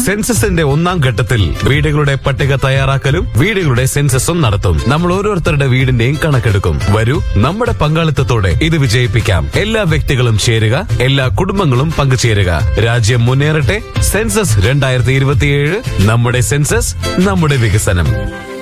സെൻസസിന്റെ ഒന്നാം ഘട്ടത്തിൽ വീടുകളുടെ പട്ടിക തയ്യാറാക്കലും വീടുകളുടെ സെൻസസും നടത്തും നമ്മൾ ഓരോരുത്തരുടെ വീടിന്റെയും കണക്കെടുക്കും വരൂ നമ്മുടെ പങ്കാളിത്തത്തോടെ ഇത് വിജയിപ്പിക്കാം എല്ലാ വ്യക്തികളും ചേരുക എല്ലാ കുടുംബങ്ങളും പങ്കുചേരുക രാജ്യം മുന്നേറട്ടെ സെൻസസ് രണ്ടായിരത്തി ഇരുപത്തിയേഴ് നമ്മുടെ സെൻസസ് നമ്മുടെ വികസനം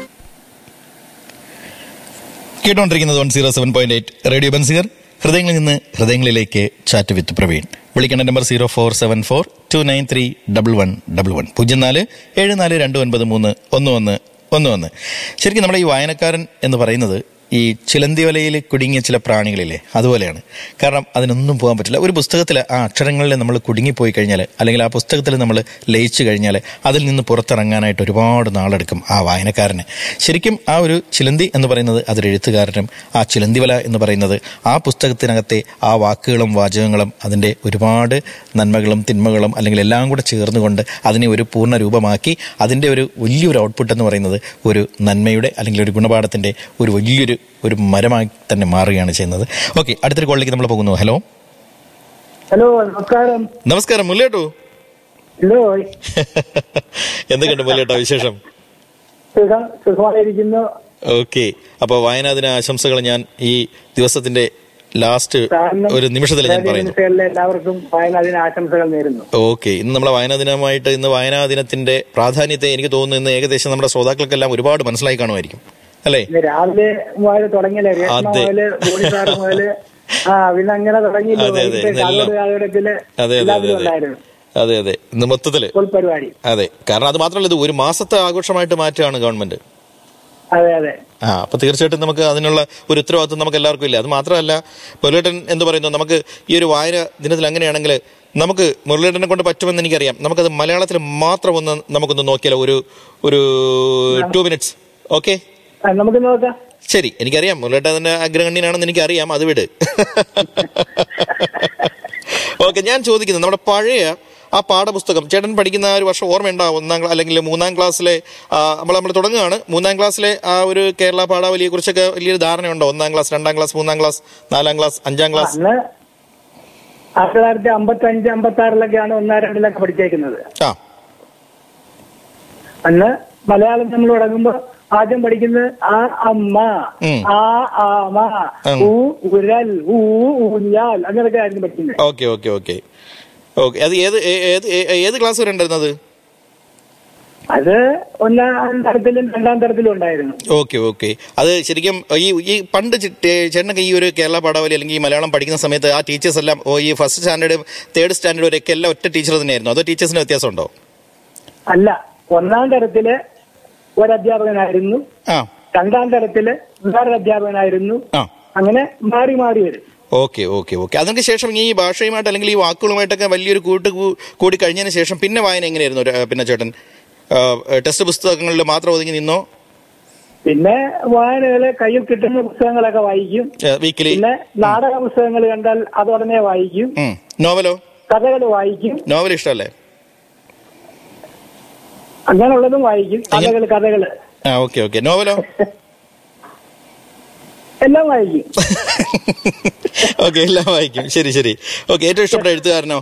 കേട്ടോണ്ടിരിക്കുന്നത് one zero seven point eight radio ബൻസിയർ ഹൃദയങ്ങളിൽ നിന്ന് ഹൃദയങ്ങളിലേക്ക് ചാറ്റ് വിത്ത് പ്രവീൺ വിളിക്കേണ്ട number zero four seven four two nine three double one double one പൂജ്യം നാല് ഏഴ് നാല് രണ്ട് ഒൻപത് മൂന്ന് ഒന്ന് ഒന്ന് ഒന്ന് ഒന്ന് ശരിക്കും നമ്മുടെ ഈ വായനക്കാരൻ എന്ന് പറയുന്നത് ഈ ചിലന്തി വലയിൽ കുടുങ്ങിയ ചില പ്രാണികളില്ലേ അതുപോലെയാണ് കാരണം അതിനൊന്നും പോകാൻ പറ്റില്ല ഒരു പുസ്തകത്തിൽ ആ അക്ഷരങ്ങളിൽ നമ്മൾ കുടുങ്ങിപ്പോയി കഴിഞ്ഞാൽ അല്ലെങ്കിൽ ആ പുസ്തകത്തിൽ നമ്മൾ ലയിച്ചു കഴിഞ്ഞാൽ അതിൽ നിന്ന് പുറത്തിറങ്ങാനായിട്ട് ഒരുപാട് നാളെടുക്കും ആ വായനക്കാരന് ശരിക്കും ആ ഒരു ചിലന്തി എന്ന് പറയുന്നത് അതൊരു എഴുത്തുകാരനും ആ ചിലന്തി വല എന്ന് പറയുന്നത് ആ പുസ്തകത്തിനകത്തെ ആ വാക്കുകളും വാചകങ്ങളും അതിൻ്റെ ഒരുപാട് നന്മകളും തിന്മകളും അല്ലെങ്കിൽ എല്ലാം കൂടെ ചേർന്നുകൊണ്ട് അതിനെ ഒരു പൂർണ്ണ രൂപമാക്കി അതിൻ്റെ ഒരു വലിയൊരു ഔട്ട്പുട്ട് എന്ന് പറയുന്നത് ഒരു നന്മയുടെ അല്ലെങ്കിൽ ഒരു ഗുണപാഠത്തിൻ്റെ ഒരു വലിയൊരു ഒരു മരമായി തന്നെ മാറുകയാണ് ചെയ്യുന്നത് ഓക്കെ അടുത്തൊരു കോളിലേക്ക് നമ്മൾ പോകുന്നു ഹലോ ഹലോ നമസ്കാരം നമസ്കാരം മുല്ലേട്ടു ഹലോ എന്തൊക്കെയുണ്ട് മുല്ലേട്ടാ വിശേഷം സുഖം സുഖമായിരിക്കുന്നു ഓക്കെ അപ്പൊ വായനാ ദിന ആശംസകൾ ഞാൻ ഈ ദിവസത്തിന്റെ ലാസ്റ്റ് സാറിനും ഒരു നിമിഷത്തിൽ ഞാൻ പറയുന്നു നിമിഷങ്ങളിലെ എല്ലാവർക്കും വായനാദിന ആശംസകൾ നേരുന്നു ഓക്കെ ഇന്ന് നമ്മളെ വായനാ ദിനമായിട്ട് ഇന്ന് വായനാ ദിനത്തിന്റെ പ്രാധാന്യത്തെ എനിക്ക് തോന്നുന്നു ഇന്ന് ഏകദേശം നമ്മുടെ ശ്രോതാക്കൾക്കെല്ലാം ഒരുപാട് മനസ്സിലായി കാണുമായിരിക്കും അല്ലേ ഇന്ന് രാവിലെ മുതൽ തുടങ്ങിയല്ലേ രേഷ്മ അതെ. മുതല് ബോഡിസാർ മുതല് ആ പിന്നെ അങ്ങനെ തുടങ്ങിയില്ലേ അതെ, അതെ, വൈകിട്ട് ഇന്നെല്ലാം. കാലോട് കാലഘട്ടത്തില് അതെ അതെ അതെ എല്ലാത്തിലും അതെ ഉണ്ടായിരുന്നു അതെ അതെ ഇന്ന് മൊത്തത്തില് സ്കൂൾ പരിപാടി അതെ കാരണം അത് മാത്രമല്ല ഇത് ഒരു മാസത്തെ ആഘോഷമായിട്ട് മാറ്റുകയാണ് ഗവൺമെന്റ് അതെ അതെ ആ അപ്പൊ തീർച്ചയായിട്ടും നമുക്ക് അതിനുള്ള ഒരു ഉത്തരവാദിത്വം നമുക്ക് എല്ലാവർക്കും ഇല്ല അത് മാത്രമല്ല മുരളീധരൻ എന്ന് പറയുന്നു നമുക്ക് ഈ ഒരു വായന ദിനത്തിൽ അങ്ങനെയാണെങ്കിൽ നമുക്ക് മുരളീധരനെ കൊണ്ട് പറ്റുമെന്ന് എനിക്കറിയാം നമുക്കത് മലയാളത്തിൽ മാത്രം ഒന്ന് നമുക്കൊന്ന് നോക്കിയാലോ ഒരു ഒരു ടു മിനിറ്റ്സ് ഓക്കെ ആ, നമുക്ക് നോക്കാം ശരി എനിക്കറിയാം മുരളീധരന്റെ അഗ്രഗണ്യനാണെന്ന് എനിക്കറിയാം അത് വിട് ഓക്കെ ഞാൻ ചോദിക്കുന്നത് നമ്മുടെ പഴയ ആ പാഠപുസ്തകം ചേട്ടൻ പഠിക്കുന്ന ആ ഒരു വർഷം ഓർമ്മയുണ്ടാവും ഒന്നാം ക്ലാ- അല്ലെങ്കിൽ മൂന്നാം ക്ലാസ്സിലെ ആ, നമ്മൾ നമ്മൾ തുടങ്ങുകയാണ് മൂന്നാം ക്ലാസ്സിലെ ആ ഒരു കേരള പാഠാവലിയെ കുറിച്ചൊക്കെ വലിയൊരു ധാരണയുണ്ടോ ഒന്നാം ക്ലാസ് രണ്ടാം ക്ലാസ് മൂന്നാം ക്ലാസ് നാലാം ക്ലാസ് അഞ്ചാം ക്ലാസ് അന്ന് ആയിരത്തി തൊള്ളായിരത്തി അമ്പത്തി അഞ്ച് അമ്പത്തി ആറിലൊക്കെയാണ് ഒന്നാം രണ്ടിലൊക്കെ പഠിച്ചേക്കുന്നത് ആ അന്ന് മലയാളം നമ്മൾ തുടങ്ങുമ്പോ ആദ്യം പഠിക്കുന്നത് ആ അമ്മ ഉം. ആ ആമ ഉം. ഊ ഉരൽ ഊ ഊഞ്ഞാൽ അങ്ങനെയൊക്കെ ആയിരുന്നു പഠിക്കുന്നത് ഓക്കെ ഓക്കെ ഓക്കെ ഓക്കെ അത് ഏത് ഏ- ഏത് ഏ- ഏത് ക്ലാസ് വരെ ഉണ്ടായിരുന്നത് അത് ഒന്നാം തരത്തിലും രണ്ടാം തരത്തിലും ഉണ്ടായിരുന്നു ഓക്കെ ഓക്കെ അത് ശരിക്കും ഈ ഈ പണ്ട് ചെ- ടേ- ചേട്ടനൊക്കെ ഈ ഒരു കേരള പാഠാവലി അല്ലെങ്കിൽ ഈ മലയാളം പഠിക്കുന്ന സമയത്ത് ആ ടീച്ചേഴ്സ് എല്ലാം ഓ, ഈ ഫസ്റ്റ് സ്റ്റാൻഡേർഡ് തേർഡ് സ്റ്റാൻഡേർഡ് വരെയൊക്കെ എല്ലാം ഒറ്റ ടീച്ചർ തന്നെയായിരുന്നു അതോ ടീച്ചേഴ്സിന് വ്യത്യാസമുണ്ടോ അല്ല ഒന്നാം തരത്തില് ഒരധ്യാപകനായിരുന്നു ആ രണ്ടാം തരത്തില് വേറൊരു അധ്യാപകനായിരുന്നു ആ അങ്ങനെ മാറി മാറി വരും ഓക്കെ ഓക്കെ ഓക്കെ അതിന് ശേഷം ഈ ഭാഷയുമായിട്ട് അല്ലെങ്കിൽ ഈ വാക്കുകളുമായിട്ടൊക്കെ വലിയൊരു കൂട്ട് കൂ- കൂടി കഴിഞ്ഞതിന് ശേഷം പിന്നെ വായന എങ്ങനെയായിരുന്നു ഒരു, പിന്നെ ചേട്ടൻ ആ, ടെക്സ്റ്റ് പുസ്തകങ്ങളിൽ മാത്രം ഒതുങ്ങി നിന്നോ പിന്നെ വായനകള് കയ്യിൽ കിട്ടുന്ന പുസ്തകങ്ങളൊക്കെ വായിക്കും വീക്കിലി പിന്നെ നാടക പുസ്തകങ്ങൾ കണ്ടാൽ അത് ഉടനെ വായിക്കും നോവലോ കഥകൾ വായിക്കും നോവൽ ഇഷ്ടമല്ലേ അങ്ങനെയുള്ളതും വായിക്കും കഥകൾ കഥകള് ആ ഓക്കെ ഓക്കെ നോവലോ എല്ലാം വായിക്കും ഓക്കെ എല്ലാം വായിക്കും ശരി ശരി ഓക്കെ ഏറ്റവും ഇഷ്ടപ്പെട്ട എഴുത്തുകാരനോ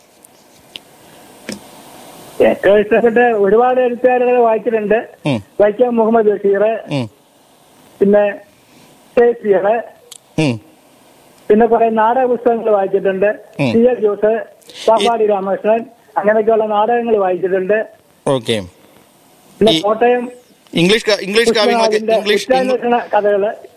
ഏറ്റവും ഇഷ്ടപ്പെട്ട ഒരുപാട് എഴുത്തുകാരുകളെ വായിച്ചിട്ടുണ്ട് ഉം, വൈക്കം മുഹമ്മദ് ബഷീർ ഉം, പിന്നെ ഷേക്സ്പിയർ ഉം. പിന്നെ കുറെ നാടക പുസ്തകങ്ങൾ വായിച്ചിട്ടുണ്ട് ഉം. സി എൽ ജോസ് പാപ്പാടി രാമകൃഷ്ണൻ അങ്ങനെയൊക്കെയുള്ള നാടകങ്ങൾ വായിച്ചിട്ടുണ്ട് ഓക്കെ പിന്നെ ഈ- കോട്ടയം ഇംഗ്ലീഷ് ക- ഇംഗ്ലീഷ് കാവ്യങ്ങളൊക്കെ കൃഷ്ണനാഥിന്റെ ഇംഗ്ലീഷ് കുറ്റാന്വേഷണ കഥകള്